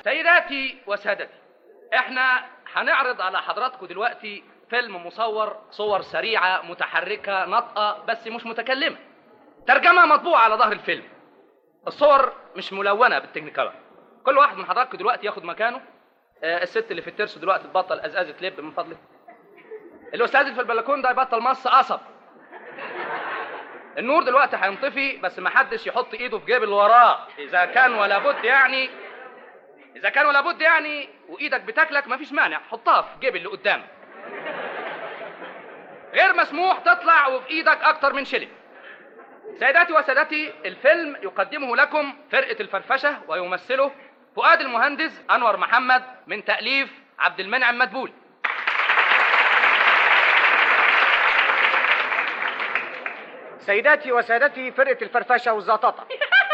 سيداتي وسادتي احنا هنعرض على حضراتكم دلوقتي فيلم مصور صور سريعة متحركة نطقة بس مش متكلمة ترجمة مطبوعة على ظهر الفيلم الصور مش ملونة بالتكنيكال كل واحد من حضراتكم دلوقتي ياخد مكانه آه الست اللي في الترس دلوقتي تبطل ازازة لب من فضلك الاستاذ اللي في البلكون ده يبطل مص قصب النور دلوقتي هينطفي بس ما حدش يحط ايده في جيب اللي وراه اذا كان ولا بد يعني اذا كان ولا بد يعني وايدك بتاكلك مفيش مانع حطها في جيب اللي قدامك غير مسموح تطلع وفي ايدك اكتر من شلن سيداتي وسادتي الفيلم يقدمه لكم فرقة الفرفشة ويمثله فؤاد المهندس أنور محمد من تأليف عبد المنعم مدبول سيداتي وسادتي فرقة الفرفشة والزطاطة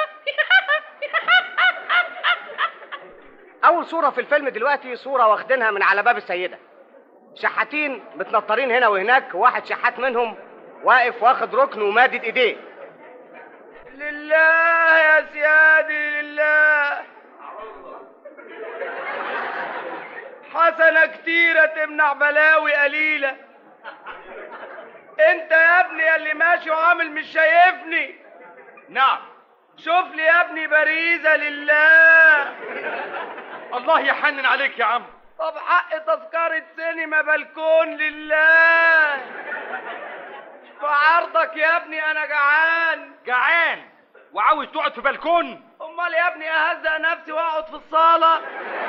أول صورة في الفيلم دلوقتي صورة واخدينها من على باب السيدة شحاتين متنطرين هنا وهناك واحد شحات منهم واقف واخد ركن ومادد ايديه لله يا سيادي لله حسنة كتيرة تمنع بلاوي قليلة انت يا ابني اللي ماشي وعامل مش شايفني نعم شوف لي يا ابني باريزة لله الله يحنن عليك يا عم طب حق تذكرة سينما بلكون لله في عرضك يا ابني انا جعان جعان وعاوز تقعد في بلكون امال يا ابني اهزق نفسي واقعد في الصالة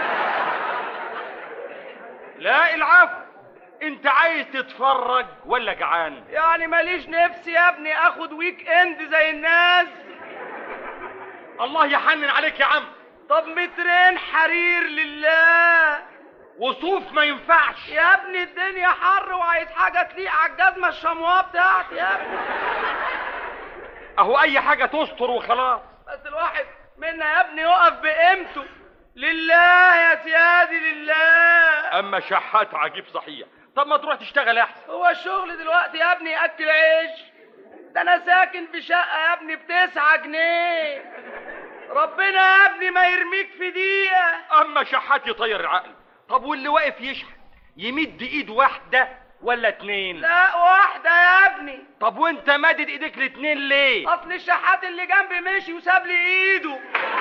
لا العفو انت عايز تتفرج ولا جعان يعني ماليش نفسي يا ابني اخد ويك اند زي الناس الله يحنن عليك يا عم طب مترين حرير لله وصوف ما ينفعش يا ابني الدنيا حر وعايز حاجة تليق على الجزمة الشمواه بتاعتي يا ابني اهو اي حاجة تستر وخلاص بس الواحد منا يا ابني يقف بقيمته لله يا سيادي لله اما شحات عجيب صحيح طب ما تروح تشتغل احسن هو الشغل دلوقتي يا ابني ياكل عيش ده انا ساكن في شقه يا ابني بتسعة جنيه ربنا يا ابني ما يرميك في دقيقه اما شحات يطير العقل طب واللي واقف يشحت يمد ايد واحدة ولا اتنين لا واحده يا ابني طب وانت مادد ايديك الاتنين ليه اصل الشحات اللي جنبي مشي وساب لي ايده